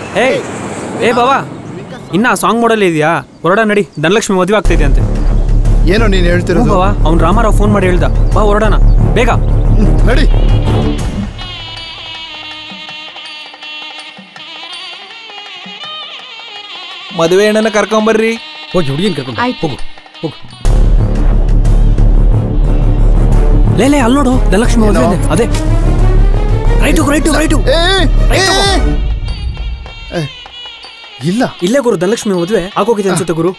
ಏಯ್ ಏ ಬಾವಾ ಇನ್ನ ಸಾಂಗ್ ಮಾಡಲ್ ಇದೆಯಾ ಹೊರಡ ನಡಿ ಧನಲಕ್ಷ್ಮಿ ಮದುವೆ ಆಗ್ತೈತೆ ಅಂತೆ ಏನೋ ನೀನು ಹ್ಞೂ ಹೇಳ್ತಿರೋದು ಬಾವಾ ಅವ್ನು ರಾಮಾರಾವ್ ಫೋನ್ ಮಾಡಿ ಹೇಳ್ದ ಬಾ ಹೊರಡೋಣ ಬೇಗ ಹ್ಮ್, ನಡಿ ಮದುವೆ ಹೆಣ್ಣನ ಕರ್ಕೊಂಬರ್ರಿ ಹೋಗಿ ಹುಡುಗಿನ ಕರ್ಕೊಂಡು ಆಯ್ತು. ಹೋಗು ಹೋಗು ಲೇ ಲೇ ಅಲ್ಲಿ ನೋಡು ಧನಲಕ್ಷ್ಮಿ ಮದುವೆ ಏನೋ? ಇದೆ. ಅದೇ ರೈಟು ರೈಟು ರೈಟು ಏ, ಏ, ಏ, ಇಲ್ಲ ಇಲ್ಲೇ ಗುರು ಧನಲಕ್ಷ್ಮಿ ಮದುವೆ ಆಗೋಗಿದೆ ಅನ್ಸುತ್ತೆ ಗುರು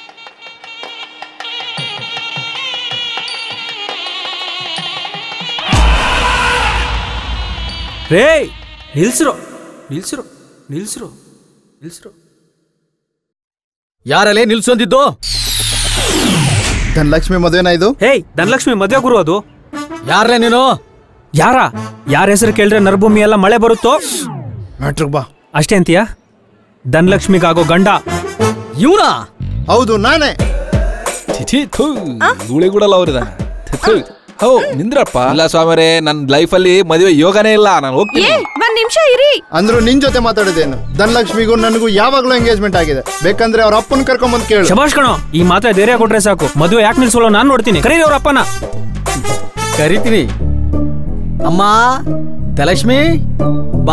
ರೇ ನಿಲ್ಸ್ರು ನಿಲ್ಸ್ರು ನಿಲ್ಸ್ರು ನಿಲ್ಸ್ರು ಯಾರಲ್ಲೇ ನಿಲ್ಸೊಂದಿದ್ದು ಧನಲಕ್ಷ್ಮಿ ಮದುವೆನಾ ಇದು ಹೇಯ್ ಧನಲಕ್ಷ್ಮಿ ಮದುವೆ ಗುರು ಅದು ಯಾರಲ್ಲೇ ನೀನು ಯಾರ ಯಾರ ಹೆಸರು ಕೇಳಿದ್ರೆ ನರಭೂಮಿ ಎಲ್ಲ ಮಳೆ ಬರುತ್ತೋ ಮ್ಯಾಟ್ರಿಗೆ ಬಾ ಅಷ್ಟೇ ಅಂತೀಯಾ ಧನಲಕ್ಷ್ಮಿಗಾಗೋ ಗಂಡ ಇವನಾ ಹೌದು ನಾನೇ ಚಿಚಿ ಥೂ ಗುಳಿಗುಡಲ್ಲ ಅವ್ರಿದಾನೆ ಹೋ ನಿಂದ್ರಪ್ಪ ಇಲ್ಲ ಸ್ವಾಮಿರೇ ನನ್ನ ಲೈಫಲ್ಲಿ ಮದುವೆ ಯೋಗನೇ ಇಲ್ಲ ನಾನು ಏ ಹೋಗ್ತೀನಿ ಒಂದ್ ನಿಮಿಷ ಇರಿ ಅಂದ್ರು ನಿನ್ ಜೊತೆ ಮಾತಾಡಿದೇನು ಧನಲಕ್ಷ್ಮಿಗೂ ನನಗೂ ಯಾವಾಗ್ಲೂ ಎಂಗೇಜ್ಮೆಂಟ್ ಆಗಿದೆ ಬೇಕಂದ್ರೆ ಅವ್ರ ಅಪ್ಪನ ಕರ್ಕೊಂಬಂದ್ ಕೇಳು ಶಬಾಷ್ ಕಣೋ ಈ ಮಾತ್ರ ಧೈರ್ಯ ಕೊಟ್ರೆ ಸಾಕು ಮದುವೆ ಯಾಕೆ ನಿಲ್ಸೋಲ್ಲ ನಾನು ನೋಡ್ತೀನಿ ಕರೀರಿ ಅವ್ರ ಅಪ್ಪನ ಕರಿತೀನಿ ಅಮ್ಮ ತಲಕ್ಷ್ಮಿ ಬಾ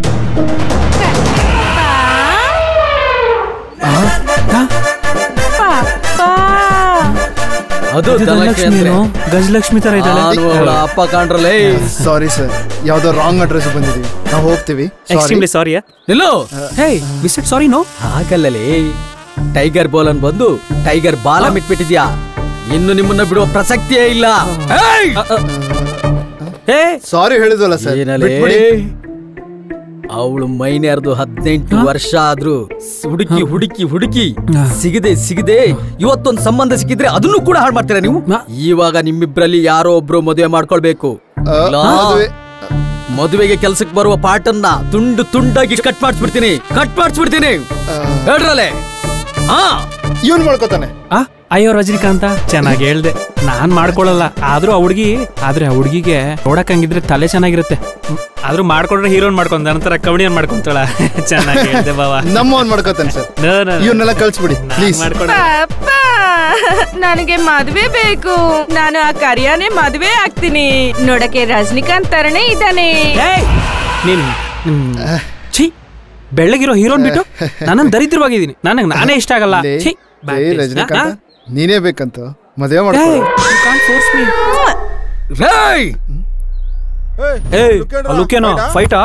ಪಾಪಾ ಅದು ಇದು ಧನಲಕ್ಷ್ಮಿ ಅಂದ್ರೆ. ಧನಲಕ್ಷ್ಮಿನೋ? ಗಜಲಕ್ಷ್ಮಿ ತರ ಇದ್ದಾಳೆ ನಾನು ಅವಳ ಅಪ್ಪ ಕಾಣ್ರಲೇ ಸಾರಿ ಸರ್ ಯಾವ್ದೋ ರಾಂಗ್ ಅಡ್ರೆಸ್ ಬಂದಿದೀವಿ ನಾವು ಹೋಗ್ತೀವಿ ಸಾರಿ ಎಕ್ಸ್ಟ್ರೀಮ್ಲಿ ಸಾರಿ ನಿಲ್ಲು ಹೇ ವಿಸಿಟ್ ಸಾರಿ ನೋ ಹಾಗಲ್ಲಲೇ ಟೈಗರ್ ಬೋಲನ್ ಬಂದು ಟೈಗರ್ ಬಾಲ ಬಿಟ್ಬಿಟ್ಟಿದ್ಯಾ ಇನ್ನು ನಿಮ್ಮನ್ನ ಬಿಡುವ ಪ್ರಸಕ್ತಿಯೇ ಇಲ್ಲ ಏಯ್! ಹೇ ಸಾರಿ ಹೇಳಿದ್ವಲ್ಲ ಸರ್ ಏನಲೇ ಬಿಟ್ಬಿಡಿ ಅವಳು ಮೈನ್ಯಾರ್ದು ಹದಿನೆಂಟು ವರ್ಷ ಆದ್ರೂ ಹುಡುಕಿ ಹುಡುಕಿ ಹುಡುಕಿ ಸಿಗದೆ ಸಿಗದೆ ಇವತ್ತೊಂದು ಸಂಬಂಧ ಸಿಕ್ಕಿದ್ರೆ ಅದನ್ನು ಕೂಡ ಹಾಳು ಮಾಡ್ತೀರಾ ನೀವು ಇವಾಗ ನಿಮ್ಮಿಬ್ರಲ್ಲಿ ಯಾರೋ ಒಬ್ರು ಮದುವೆ ಮಾಡ್ಕೊಳ್ಬೇಕು ಆ, ಇಲ್ಲ. ಮದುವೆ ಮದುವೆಗೆ ಕೆಲ್ಸಕ್ಕೆ ಬರುವ ಪಾಟನ್ನ ತುಂಡು ತುಂಡಾಗಿ ಕಟ್ ಮಾಡಿಸ್ಬಿಡ್ತೀನಿ ಕಟ್ ಮಾಡಿಸ್ಬಿಡ್ತೀನಿ ಹೇಳ್ರಲ್ಲೇ ಹಾ ಇವನ್ ಮಾಡ್ಕೋತಾನೆ ಆ ಅಯ್ಯೋ ರಜನಿಕಾಂತ ಚೆನ್ನಾಗಿ ಹೇಳ್ದೆ ನಾನ್ ಮಾಡ್ಕೊಳಲ್ಲ ಆದ್ರೂ ಆ ಹುಡ್ಗಿ ಆದ್ರೆ ಆ ಹುಡ್ಗಿಗೆ ನೋಡಕ್ ಹಂಗಿದ್ರೆ ತಲೆ ಚೆನ್ನಾಗಿರುತ್ತೆ ಹ್ಮ್. ಆದ್ರೂ ಮಾಡ್ಕೊಂಡ್ರೆ ಹೀರೋನ್ ಮಾಡ್ಕೊಂಡ ನಂತರ ಕವಡಿಯನ್ ಮಾಡ್ಕೊಂತಾಳ ಚೆನ್ನಾಗಿ ಹೇಳ್ದೆ ಬಾವ ನಮ್ಮವನ್ ಮಾಡ್ಕೋತಾನೆ ಸರ್ No, no, no. ಇವನ್ನೆಲ್ಲ ಕಳ್ಸ್ಬಿಡಿ ನಾನ್ ಪ್ಲೀಸ್ ಮಾಡ್ಕೊಳಲ್ಲ. ಪಾಪ ನನಗೆ ಮದ್ವೆ ಬೇಕು ನಾನು ಆ ಕರಿಯಾನೆ ಮದ್ವೆ ಆಗ್ತೀನಿ ನೋಡಕ್ಕೆ ರಜನಿಕಾಂತ್ ತರನೇ ಇದ್ದಾನೆ ಏಯ್! ನೀನ್ ಹ್ಮ್. ಛೀ ಬೆಳ್ಳಗಿರೋ ಹೀರೋನ್ ಬಿಟ್ಟು ನಾನು ದರಿದ್ರವಾಗಿದ್ದೀನಿ ನನಗೆ ನಾನೇ ಇಷ್ಟ ಆಗಲ್ಲ ಛೀ bad taste. ರಜನಿಕಾಂತ್ ಆ? ನೀನೇ ಬೇಕಂತ ಮದುವೆ ಮಾಡ್ಕೊ ಏಯ್, you can't force me. ರೇಯ್! ಏಯ್, ಆ look ಏನೋ ಫೈಟಾ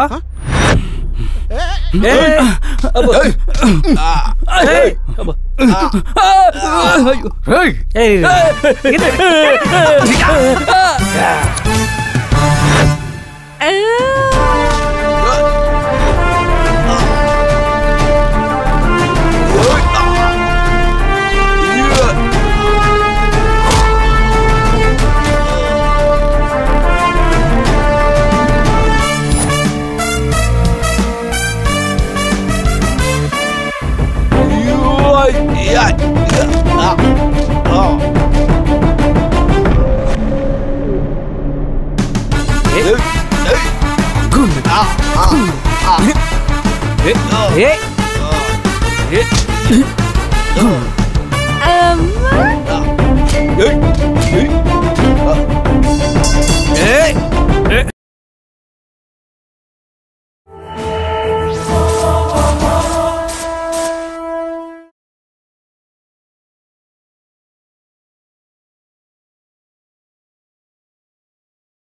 ಏಯ್, ಅಬ್ಬ. ಏಯ್, ಅಬ್ಬ. ರೇಯ್! ಏಯ್, ಇದು- ಆ, ಏಯ್, ಅಮ್ಮ. ಏಯ್,